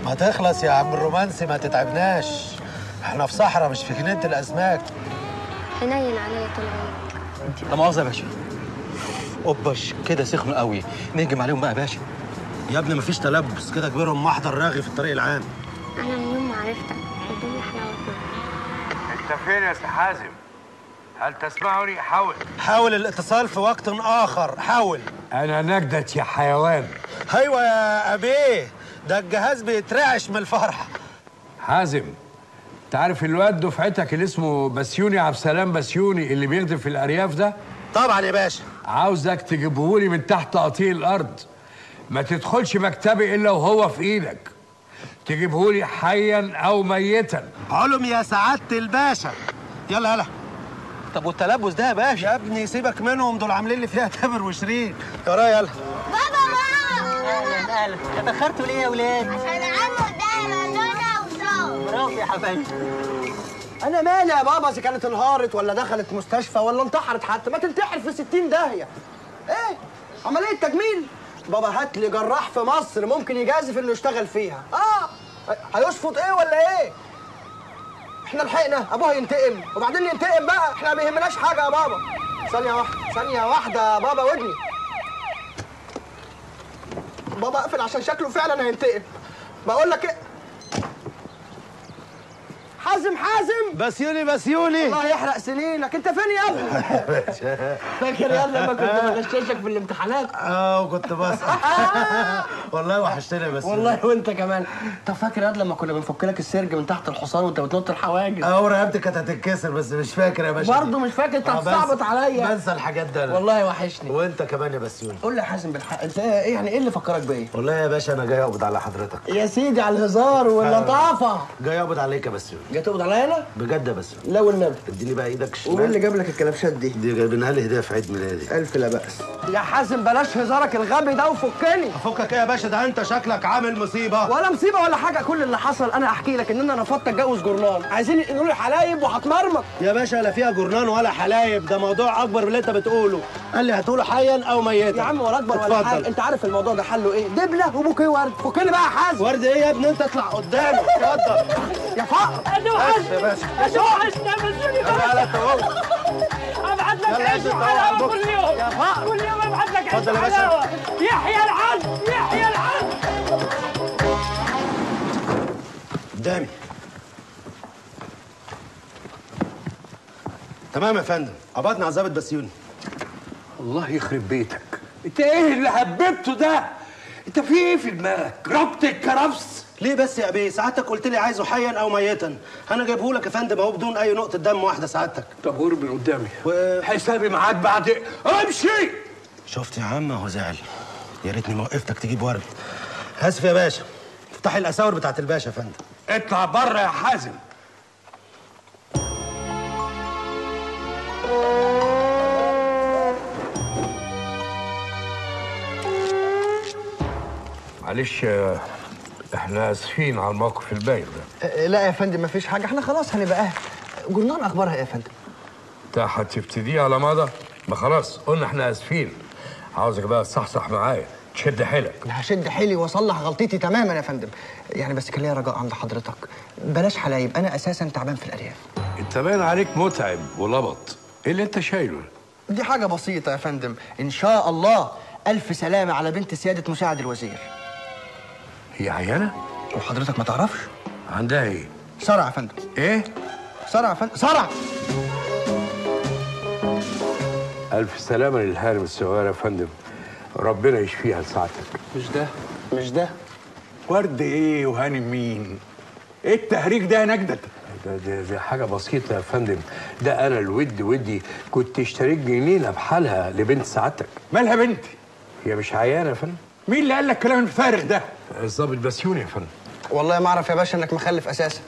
ما تخلص يا عم الرومانسي ما تتعبناش احنا في صحراء مش في جنينة الأسماك حنين عليا طول عمرك لا مؤاخذه يا باشا اوبش كده سخنوا قوي نهجم عليهم بقى يا باشا يا ابني مفيش تلبس كده كبيرهم محضر راغي في الطريق العام انا من يوم ما عرفتك الدنيا حلاوتنا انت فين يا سي حازم؟ هل تسمعني؟ حاول حاول الاتصال في وقت آخر حاول انا نجدت يا حيوان ايوه يا أبيه ده الجهاز بيترعش من الفرحة حازم انت عارف الواد دفعتك اللي اسمه بسيوني عبد السلام بسيوني اللي بيخدم في الارياف ده طبعا يا باشا عاوزك تجيبهولي من تحت قطيع الارض ما تدخلش مكتبي الا وهو في ايدك تجيبهولي حيا او ميتا علم يا سعادة الباشا يلا يلا طب والتلبس ده يا باشا يا ابني سيبك منهم دول عاملين لي فيها تامر وشيرين ورايا يلا بابا ماما اهلا اهلا اتاخرتوا ليه يا ولاد عشان عمو ده لونا وصوت برافو يا حبايبي انا مالي يا بابا اذا كانت انهارت ولا دخلت مستشفى ولا انتحرت حتى ما تنتحر في 60 داهيه ايه عمليه تجميل بابا هات لي جراح في مصر ممكن يجازف انه يشتغل فيها اه هيشفط ايه ولا ايه احنا لحقنا ابوها ينتقم وبعدين ينتقم بقى احنا ما يهمناش حاجه يا بابا ثانيه واحده ثانيه واحده يا بابا ودني بابا اقفل عشان شكله فعلا هينتقم بقول لك ايه حازم حازم بسيوني بسيوني الله يحرق سنينك انت فين يا ابني فاكر يا لما كنت بغششك في الامتحانات اه وكنت بسأل والله وحشتني بس والله وانت كمان طب فاكر يا لما كنا بنفك لك السرج من تحت الحصان وانت بتنط الحواجز اه رقبتي كانت هتتكسر بس مش فاكر يا باشا برضه مش فاكر انت آه، بنسى- هتصعبط عليا بنسى الحاجات ده أنا. والله وحشني وانت كمان يا بسيوني قول لي يا حازم بالحق انت ايه يعني ايه اللي فكرك بايه والله يا باشا انا جاي اقبض على حضرتك يا سيدي على الهزار واللطافه جاي اقبض عليك يا بسيوني جاي تقبض عليا انا بجد يا بسيوني لا والنبي اديني بقى ايدك ومين اللي الشمال جاب لك الكلبشات دي دي جايبينها لي هديه في عيد ميلادي الف لا باس يا حازم بلاش هزارك الغبي ده وفكني فكك ايه يا باشا ده انت شكلك عامل مصيبه ولا مصيبه ولا حاجه كل اللي حصل انا احكي لك ان انا رفضت اتجوز جورنان عايزين يقولوا لي حلايب وهتمرمط يا باشا لا فيها جرنان ولا حلايب ده موضوع اكبر من اللي انت بتقوله قال لي هتقوله حيا او ميتا يا عم ولا اكبر ولا اتفضل. حاجه انت عارف الموضوع ده حله ايه دبله وبوكيه ورد فكني بقى يا حازم ورد ايه يا ابني انت اطلع قدامي اتفضل يا فقر بس يا باشا لا لا تعال ابعت لك يلا عيش يا وحلاوه باشا. كل يوم يا فقر. كل يوم ابعت لك عيش اتفضل يا باشا. وحلاوه يحيى العدل يحيى العدل قدامي تمام يا فندم قبضنا على ظابط بسيوني الله يخرب بيتك انت ايه اللي هببته ده انت في ايه في دماغك ربط الكرفس ليه بس يا ابي سعادتك قلت لي عايزه حيا او ميتا انا جايبه لك يا فندم اهو بدون اي نقطه دم واحده سعادتك طب قرب من قدامي و- حسابي معاك بعد امشي شفت يا عم هو زعل يا ريتني ما وقفتك تجيب ورد اسف يا باشا افتحي الاساور بتاعت الباشا يا فندم اطلع بره يا حازم معلش آه، احنا اسفين على الموقف البايخ ده أه، لا يا فندم مفيش حاجه احنا خلاص هنبقى اهل جورنان اخبارها ايه يا فندم انت هتبتدي على ماضى ما خلاص قلنا احنا اسفين عاوزك بقى تصحصح معايا تشد حيلك انا هشد حيلي واصلح غلطتي تماما يا فندم يعني بس كان ليا رجاء عند حضرتك بلاش حلايب انا اساسا تعبان في الارياف انت باين عليك متعب ولبط ايه اللي انت شايله دي حاجه بسيطه يا فندم ان شاء الله الف سلامه على بنت سياده مساعد الوزير هي عيانه وحضرتك ما تعرفش عندها ايه صرع يا فندم ايه صرع يا فندم صرع الف سلامه للهارم الصغير يا فندم ربنا يشفيها لساعتك مش ده مش ده ورد ايه وهانم مين؟ ايه التهريج ده يا نجدة؟ ده, ده, ده حاجه بسيطه يا فندم ده انا الود ودي كنت اشتريت جنينه بحالها لبنت سعادتك مالها بنتي؟ هي مش عيانه يا فندم مين اللي قال لك الكلام الفارغ ده؟ الظابط بسيوني يا فندم والله ما اعرف يا باشا انك مخلف اساسا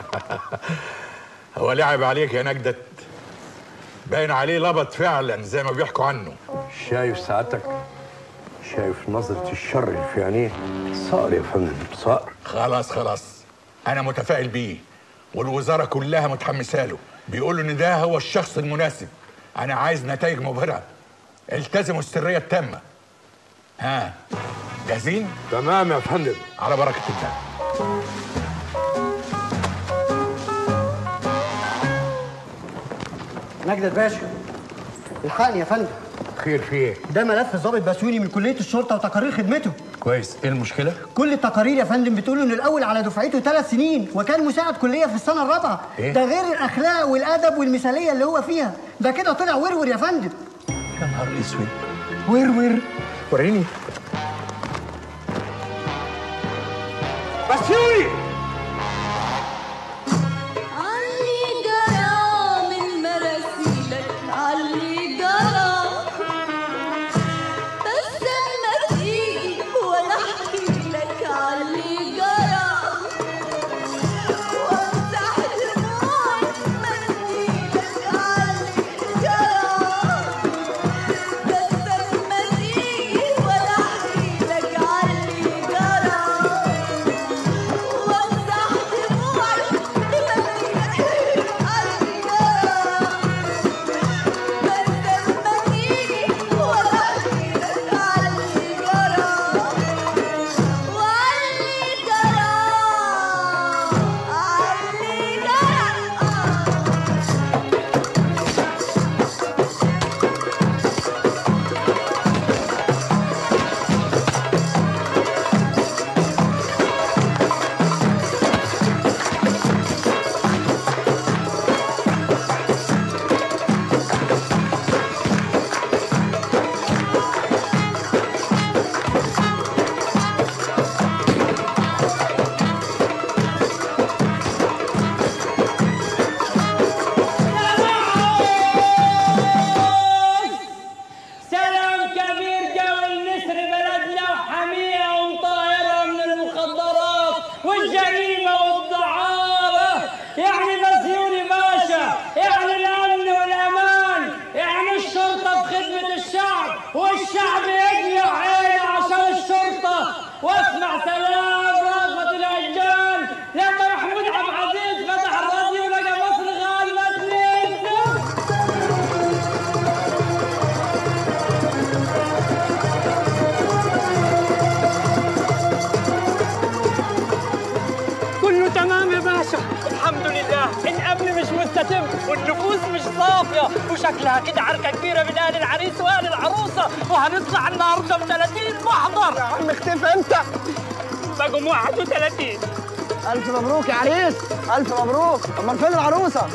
هو لعب عليك يا نجدة باين عليه لبط فعلا زي ما بيحكوا عنه شايف سعادتك شايف نظرة الشر اللي في عينيه صقر يا فندم صقر خلاص خلاص انا متفائل بيه والوزاره كلها متحمسه له بيقولوا ان ده هو الشخص المناسب انا عايز نتائج مبهره التزموا السريه التامه ها جاهزين تمام يا فندم على بركه الله مجدد باشا الحقني يا فندم خير في ايه ده ملف ضابط بسيوني من كليه الشرطه وتقارير خدمته كويس ايه المشكله كل التقارير يا فندم بتقول ان الاول على دفعته ثلاث سنين وكان مساعد كليه في السنه الرابعه إيه؟ ده غير الاخلاق والادب والمثاليه اللي هو فيها ده كده طلع ورور يا فندم يا نهار اسود ورور وريني بسيوني علي جرى من مراسيلك علي جرى بس لما تيجي وانا احكي لك علي جرى وامسح دموعي بمنديلك علي جرى بس لما تيجي وانا احكي لك علي جرى وامسح دموعي بمنديلك علي جرى بس لما تيجي وانا احكي لك علي جرى وعلي جرى علي جرى سلام كبير جو النسر بلدنا وحمية ومطهرة من المخدرات والجريمة والدعارة يعني بسيوني باشا يعني الأمن والأمان يعني الشرطة في خدمة الشعب والشعب يجري عينه عشان الشرطة واسمع سلام رغبة الأشجان لما محمود عبد العزيز فتح الراديو لقى مصر غالبة 2 0 كله تمام يا باشا الحمد لله الامن مش مستتب والنفوس مش صافيه وشكلها كده عركه كبيره من اهل العريس واهل العروسه وهنطلع النهارده ب 30 محضر يا عم اختفى امتى؟ بقوا 31 الف مبروك يا عريس الف مبروك امال فين العروسه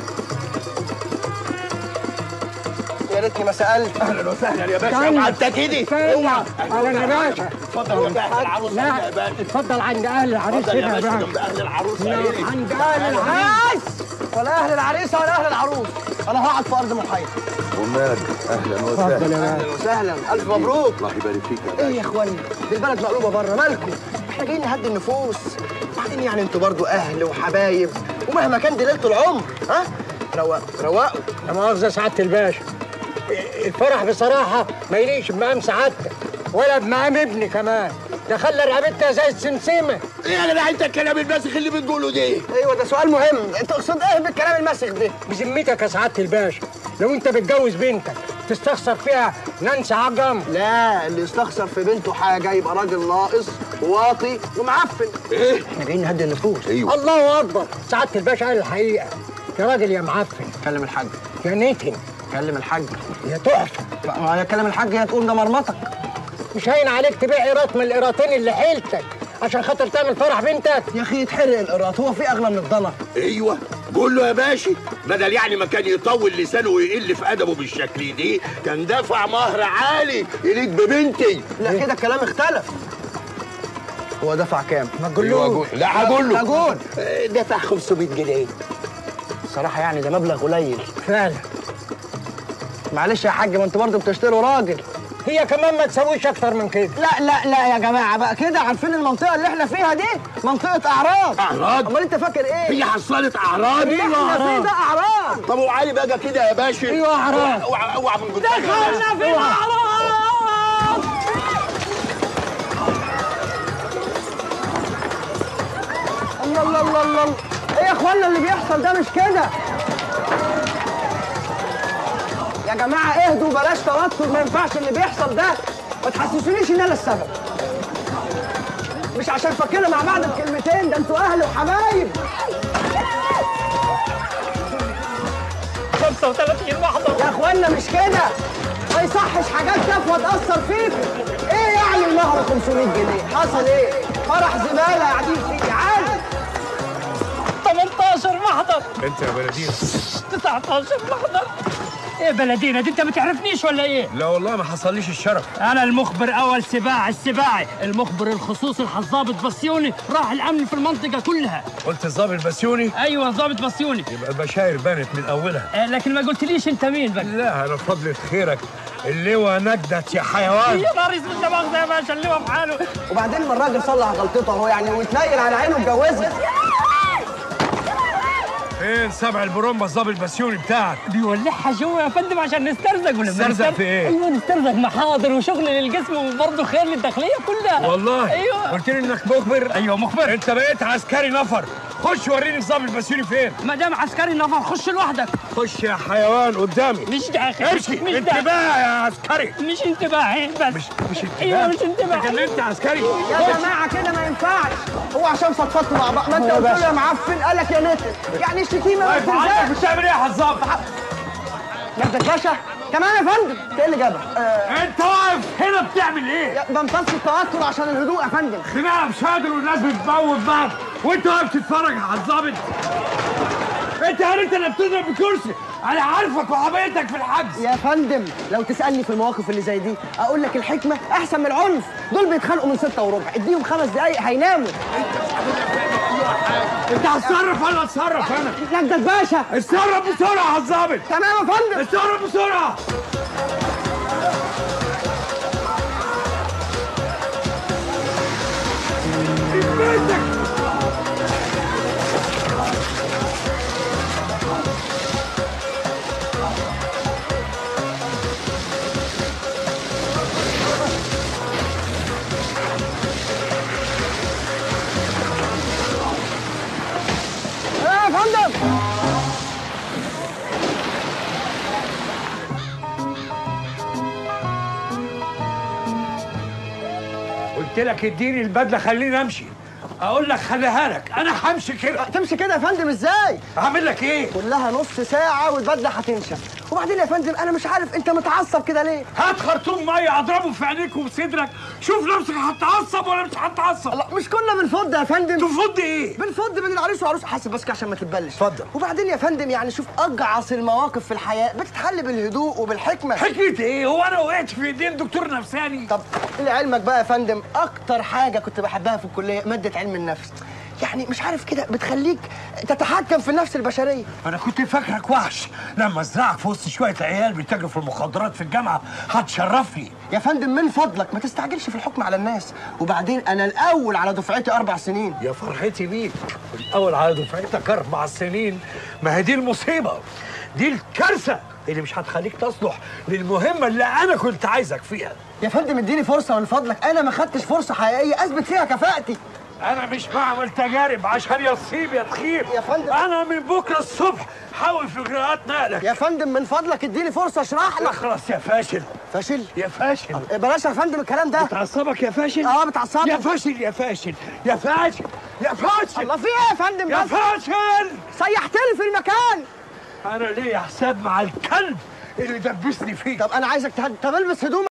يا ريتني ما سالت اهلا وسهلا يا باشا اوعى انت كده اوعى اهلا يا باشا اتفضل يا اهل العروسه لا اتفضل عند اهل العريس اتفضل يا هنا يا باشا باشا جنب اهل العروسه نعم، ايه عند اهل العريس ولا اهل العريسه ولا اهل العروس انا هقعد في ارض محايده ومال اهلا اتفضل وسهلا يا باشا اهلا وسهلا الف مبروك الله يبارك فيك يا ايه باشا يا اخواني دي البلد مقلوبه بره مالكم احنا جايين نهدي النفوس بعدين يعني انتوا برضو اهل وحبايب ومهما كان دي ليله العمر ها روقوا روقوا لا مؤاخذة سعادة الباشا الفرح بصراحة ما يليقش بمقام سعادتك ولا بمقام ابني كمان ده خلى رقبتنا زي السمسمة ايه يا جدع انت الكلام الماسخ اللي بتقوله ده ايوه ده سؤال مهم انت تقصد ايه بالكلام المسخ ده بذمتك يا سعادة الباشا لو انت بتجوز بنتك تستخسر فيها نانسي عجم لا اللي يستخسر في بنته حاجه يبقى راجل ناقص واطي ومعفن ايه احنا جايين نهدي النفوس ايوه الله اكبر سعادة الباشا قال الحقيقة يا راجل يا معفن كلم الحاج يا نتن كلم الحاج يا تحفة ما هي كلم الحاج هي تقول ده مرمطك مش هين عليك تبيع قيراط من القيراطين اللي حيلتك عشان خاطر تعمل فرح بنتك يا اخي يتحرق القراط هو في اغلى من الضنا ايوه قول له يا باشا بدل يعني ما كان يطول لسانه ويقل في ادبه بالشكل دي كان دفع مهر عالي يليق ببنتي لا كده الكلام اختلف هو دفع كام؟ ما تقولوش. لا هقول له هقول. آه، دفع 500 جنيه الصراحة يعني ده مبلغ قليل فعلا معلش يا حاج ما انتوا برضه بتشتروا راجل هي كمان ما تسويش اكتر من كده لا لا لا يا جماعة بقى كده عارفين المنطقة اللي احنا فيها دي منطقة أعراض أعراض؟ أمال أنت فاكر إيه؟ هي حصلت اعراض اللي احنا فيه ده أعراض طب وعلي بقى كده يا باشا أيوة أعراض. اوعى اوعى من قدام دخلنا في الاعراض الله الله الله الله إيه يا إخوانا اللي بيحصل ده مش كده يا جماعة اهدوا بلاش توتر ما ينفعش اللي بيحصل ده ما تحسسونيش إن أنا السبب مش عشان فكرنا مع بعض بكلمتين ده انتوا اهل وحبايب 35 محضر يا اخوانا مش كده ما يصحش حاجات تافهه تاثر فيكم ايه يعني المهر 500 جنيه حصل ايه فرح زباله قاعدين فيه عادي 18 محضر انت يا بلدين 19 محضر ايه بلدينا دي انت ما تعرفنيش ولا ايه؟ لا والله ما حصليش الشرف انا المخبر اول سباع السباعي المخبر الخصوصي الضابط بسيوني راح الامن في المنطقه كلها قلت الظابط بسيوني ايوه الضابط بسيوني يبقى البشاير بانت من اولها آه لكن ما قلتليش انت مين بقى لا انا فضلة خيرك اللواء نجدت يا حيوان يا نهار اسود لا مؤاخذه يا باشا اللي هو في حاله وبعدين ما الراجل صلح غلطته اهو يعني ويتنيل على عينه اتجوزها فين سبع البرومبا الظابط بسيوني بتاعك بيولعها جوا يا فندم عشان نسترزق ولا نسترزق في إيه؟ ايوه نسترزق محاضر وشغل للجسم وبرضه خير للداخليه كلها والله ايوه قلت لي انك مخبر ايوه مخبر انت بقيت عسكري نفر خش وريني الظابط بسيوني فين ما دام عسكري نفر خش لوحدك خش يا حيوان قدامي مش داخل امشي مش انتباه داخل يا عسكري مش انتباهي بس مش مش انتباه ايوه مش انتباهي لكن انت عسكري يا جماعه كده ما ينفعش هو عشان فضفضتوا مع بعض ما انت قلت له يا معفن قال لك يا نتن يعني الشتيمه ما واقف عندك تنزلش بتعمل ايه يا الظابط جدك باشا كمان يا فندم انت ايه اللي جابك؟ آه انت واقف هنا بتعمل ايه يا- بمتص التوتر عشان الهدوء يا فندم خناقه بشادر والناس بتموت بعض وانت واقف تتفرج على الظابط انت هل انت اللي بتضرب بكرسي انا عارفك وحبيتك في الحجز يا فندم لو تسالني في المواقف اللي زي دي اقول لك الحكمه احسن من العنف دول بيتخانقوا من ستة وربع اديهم خمس دقايق هيناموا انت هتصرف ولا اتصرف انا جدك باشا اتصرف بسرعه يا الظابط تمام يا فندم اتصرف بسرعه بيتك ايه يا فندم قلت لك اديني البدله خليني امشي اقول لك خليها لك انا همشي كده تمشي كده يا فندم ازاي هعمل لك ايه كلها نص ساعه والبدله هتنشف وبعدين يا فندم انا مش عارف انت متعصب كده ليه هات خرطوم ميه اضربه في عينيك وصدرك شوف نفسك هتعصب ولا مش هتعصب لا مش كنا بنفض يا فندم تفض ايه بنفض بين العريس وعروس حاسب بس كده عشان ما تتبلش اتفضل. وبعدين يا فندم يعني شوف اجعص المواقف في الحياه بتتحل بالهدوء وبالحكمه حكمة ايه هو انا وقعت في ايدين دكتور نفساني طب لعلمك بقى يا فندم اكتر حاجه كنت بحبها في الكليه ماده علم النفس يعني مش عارف كده بتخليك تتحكم في النفس البشريه انا كنت فاكرك وحش لما ازرعك في وسط شويه عيال بيتاجروا في المخدرات في الجامعه هتشرفني يا فندم من فضلك ما تستعجلش في الحكم على الناس وبعدين انا الاول على دفعتي اربع سنين يا فرحتي بيك الاول على دفعتك اربع سنين ما هي دي المصيبه دي الكارثه اللي مش هتخليك تصلح للمهمه اللي انا كنت عايزك فيها يا فندم اديني فرصه من فضلك انا ما خدتش فرصه حقيقيه اثبت فيها كفاءتي انا مش بعمل تجارب عشان يصيب يا تخيب يا فندم. انا من بكره الصبح حاول في اجراءات نقلك يا فندم من فضلك اديني فرصه اشرح لك اخلص يا فاشل فاشل يا فاشل بلاش يا فندم الكلام ده بتعصبك يا فاشل اه بتعصبني يا فاشل يا فاشل يا فاشل يا فاشل الله في ايه يا فندم يا بس فاشل سيحت لي في المكان انا ليا حساب مع الكلب اللي دبسني فيه طب انا عايزك تهد... طب البس هدوم